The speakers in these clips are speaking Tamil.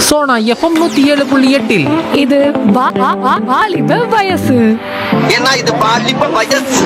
சோனா எஃப்எம் நூத்தி ஏழு புள்ளி எட்டில் இது வா- வா- வா- வாலிப வயசு ஏன்னா இது பாலிப்ப வயசு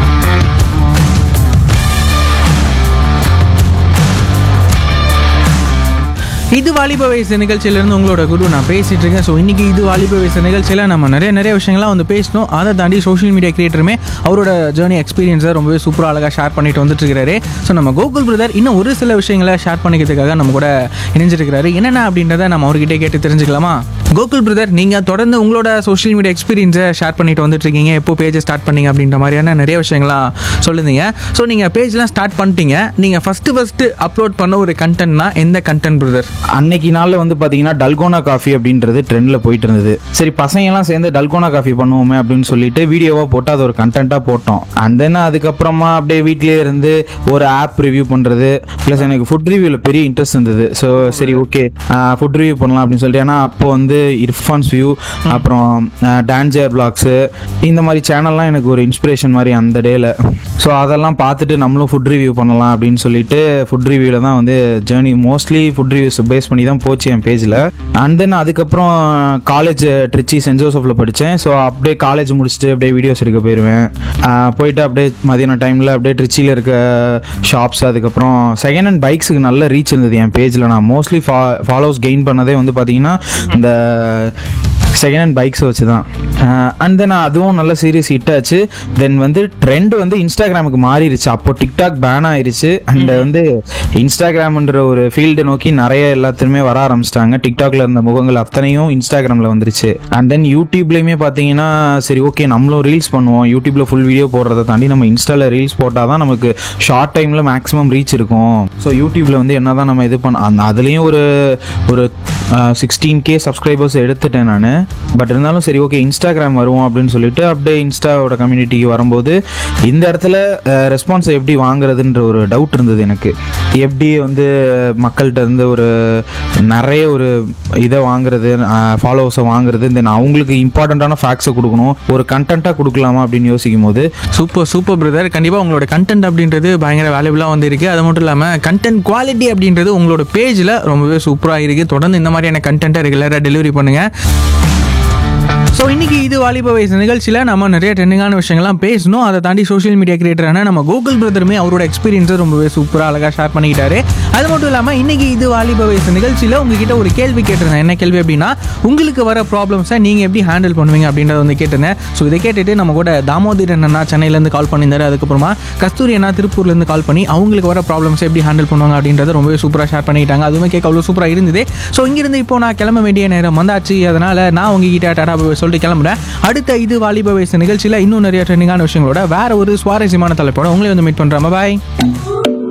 இது வாலிப வயசு நிகழ்ச்சியிலேருந்து உங்களோட குரு நான் பேசிட்டு இருக்கேன் ஸோ இன்னைக்கு இது வாலிப வயசு நிகழ்ச்சியில் நம்ம நிறைய நிறைய விஷயங்கள்லாம் வந்து பேசணும் அதை தாண்டி சோஷியல் மீடியா கிரியேட்டருமே அவரோட ஜேர்னி எக்ஸ்பீரியன்ஸை ரொம்பவே சூப்பராக அழகாக ஷேர் பண்ணிட்டு வந்துட்டு இருக்காரு ஸோ நம்ம கோகுல் பிரதர் இன்னும் ஒரு சில விஷயங்களை ஷேர் பண்ணிக்கிறதுக்காக நம்ம கூட இணைஞ்சிருக்கிறாரு என்னென்ன அப்படின்றத நம்ம அவர்கிட்ட கேட்டு தெரிஞ்சுக்கலாமா கோகுல் பிரதர் நீங்கள் தொடர்ந்து உங்களோட சோஷியல் மீடியா எக்ஸ்பீரியன்ஸை ஷேர் பண்ணிட்டு வந்துட்டு இருக்கீங்க எப்போ பேஜை ஸ்டார்ட் பண்ணீங்க அப்படின்ற மாதிரியான நிறைய விஷயங்கள்லாம் சொல்லுதீங்க ஸோ நீங்கள் பேஜ்லாம் ஸ்டார்ட் பண்ணிட்டீங்க நீங்கள் ஃபஸ்ட்டு ஃபஸ்ட்டு அப்லோட் பண்ண ஒரு கண்டென்ட்னா எந்த கண்டென்ட் பிரதர் அன்னைக்கு நாள்ல வந்து பாத்தீங்கன்னா டல்கோனா காஃபி அப்படின்றது ட்ரெண்ட்ல போயிட்டு இருந்தது சரி பசங்க எல்லாம் சேர்ந்து டல்கோனா காஃபி பண்ணுவோமே அப்படின்னு சொல்லிட்டு வீடியோவா போட்டு அது ஒரு கண்டென்ட்டா போட்டோம் அண்ட் தென் அதுக்கப்புறமா அப்படியே வீட்லயே இருந்து ஒரு ஆப் ரிவ்யூ பண்றது ப்ளஸ் எனக்கு ஃபுட் ரிவ்யூல பெரிய இன்ட்ரெஸ்ட் இருந்தது ஸோ சரி ஓகே ஃபுட் ரிவ்யூ பண்ணலாம் அப்படின்னு சொல்லிட்டு ஏன்னா அப்போ வந்து இர்ஃபான்ஸ் வியூ அப்புறம் டான்ஜர் பிளாக்ஸு இந்த மாதிரி சேனல்லாம் எனக்கு ஒரு இன்ஸ்பிரேஷன் மாதிரி அந்த டேல ஸோ அதெல்லாம் பார்த்துட்டு நம்மளும் ஃபுட் ரிவ்யூ பண்ணலாம் அப்படின்னு சொல்லிட்டு ஃபுட் ரிவ்யூவில் தான் வந்து journey mostly food reviews base பண்ணி தான் போச்சு என் பேஜில் அண்ட் தென் அதுக்கப்புறம் காலேஜ் ட்ரிச்சி சென்ட் ஜோசஃபில் படித்தேன் ஸோ அப்படியே காலேஜ் முடிச்சுட்டு அப்படியே வீடியோஸ் எடுக்க போயிடுவேன் ஆஹ் போயிட்டு அப்படியே மதியான டைமில் அப்படியே ட்ரிச்சியில் இருக்க ஷாப்ஸ் அதுக்கப்புறம் செகண்ட் ஹேண்ட் பைக்ஸுக்கு நல்ல ரீச் இருந்தது என் பேஜில் நான் மோஸ்ட்லி ஃபா ஃபாலோவர்ஸ் கெயின் பண்ணதே வந்து பார்த்தீங்கன்னா இந்த செகண்ட் ஹேண்ட் பைக்ஸ் வச்சு தான் அண்ட் தென் அதுவும் நல்ல சீரியஸ் ஹிட் ஆச்சு தென் வந்து ட்ரெண்ட் வந்து இன்ஸ்டாகிராமுக்கு மாறிடுச்சு அப்போ டிக்டாக் பேன் ஆயிருச்சு அண்ட் வந்து இன்ஸ்டாகிராம்ன்ற ஒரு ஃபீல்டை நோக்கி நிறைய எல்லாத்துக்குமே வர ஆரம்பிச்சிட்டாங்க டிக்டாக்ல இருந்த முகங்கள் அத்தனையும் இன்ஸ்டாகிராமில் வந்துருச்சு அண்ட் தென் யூடியூப்லேயுமே பார்த்தீங்கன்னா சரி ஓகே நம்மளும் ரீல்ஸ் பண்ணுவோம் யூடியூப்ல ஃபுல் வீடியோ போடுறத தாண்டி நம்ம இன்ஸ்டால ரீல்ஸ் போட்டால் தான் நமக்கு ஷார்ட் டைமில் மேக்ஸிமம் ரீச் இருக்கும் ஸோ யூடியூப்ல வந்து என்னதான் நம்ம இது பண்ண அந்த அதுலேயும் ஒரு ஒரு சிக்ஸ்டீன் கே சப்ஸ்கிரைபர்ஸ் எடுத்துட்டேன் நான் பட் இருந்தாலும் சரி ஓகே இன்ஸ்டாகிராம் வருவோம் அப்படின்னு சொல்லிட்டு அப்படியே இன்ஸ்டாவோட கம்யூனிட்டிக்கு வரும்போது இந்த இடத்துல ரெஸ்பான்ஸை எப்படி வாங்குறதுன்ற ஒரு டவுட் இருந்தது எனக்கு எப்படி வந்து மக்கள்கிட்ட இருந்து ஒரு நிறைய ஒரு இதை வாங்குறது ஃபாலோவர்ஸை வாங்குறது தென் அவங்களுக்கு இம்பார்ட்டண்ட்டான ஃபேக்ட்ஸை கொடுக்கணும் ஒரு கண்டென்ட்டாக கொடுக்கலாமா அப்படின்னு யோசிக்கும் போது சூப்பர் சூப்பர் பிரதர் கண்டிப்பாக உங்களோட கண்டென்ட் அப்படின்றது பயங்கர வேல்யூபிளாக வந்து இருக்குது அது மட்டும் இல்லாமல் கண்டென்ட் குவாலிட்டி அப்படின்றது உங்களோட பேஜில் ரொம்பவே சூப்பராக இருக்குது தொடர்ந்து இந்த மாதிரியான கண்டென்ட்டை ரெகுலராக டெலிவரி பண்ணுங்கள் ஸோ இன்னைக்கு இது வாலிப வயசு நிகழ்ச்சியில் நம்ம நிறைய ட்ரெண்டிங்கான விஷயங்கள்லாம் பேசணும் அதை தாண்டி சோஷியல் மீடியா கிரியேட்டரான நம்ம கூகுள் பிரதருமே அவரோட எக்ஸ்பீரியன்ஸை ரொம்பவே சூப்பராக அழகாக ஷேர் பண்ணிக்கிட்டாரு அது மட்டும் இல்லாமல் இன்னைக்கு இது வாலிப வயசு நிகழ்ச்சியில் உங்ககிட்ட ஒரு கேள்வி கேட்டிருந்தேன் என்ன கேள்வி அப்படின்னா உங்களுக்கு வர ப்ராப்ளம்ஸை நீங்கள் எப்படி ஹேண்டில் பண்ணுவீங்க அப்படின்றத வந்து கேட்டிருந்தேன் ஸோ இதை கேட்டுட்டு நம்ம கூட தாமோதரன் அண்ணா சென்னையிலேருந்து கால் பண்ணியிருந்தாரு அதுக்கப்புறமா கஸ்தூரி அண்ணா திருப்பூர்லேருந்து கால் பண்ணி அவங்களுக்கு வர ப்ராப்ளம்ஸை எப்படி ஹேண்டில் பண்ணுவாங்க அப்படின்றத ரொம்பவே சூப்பராக ஷேர் பண்ணிக்கிட்டாங்க அதுவுமே கேட்க அவ்வளோ சூப்பராக இருந்தது ஸோ இங்கிருந்து இப்போ நான் கிளம்ப வேண்டிய நேரம் வந்தாச்சு அதனால் நான் உங்ககிட்ட டாடா பாய் சொல்லிட்டு கிளம்புறேன் அடுத்த இது வாலிப வயசு நிகழ்ச்சியில் இன்னும் நிறைய ட்ரெண்டிங்கான விஷயங்களோட வேற ஒரு சுவாரஸ்யமான தலைப்போட உங்களை வந்து மீட் பண்ணுறேன் பாய்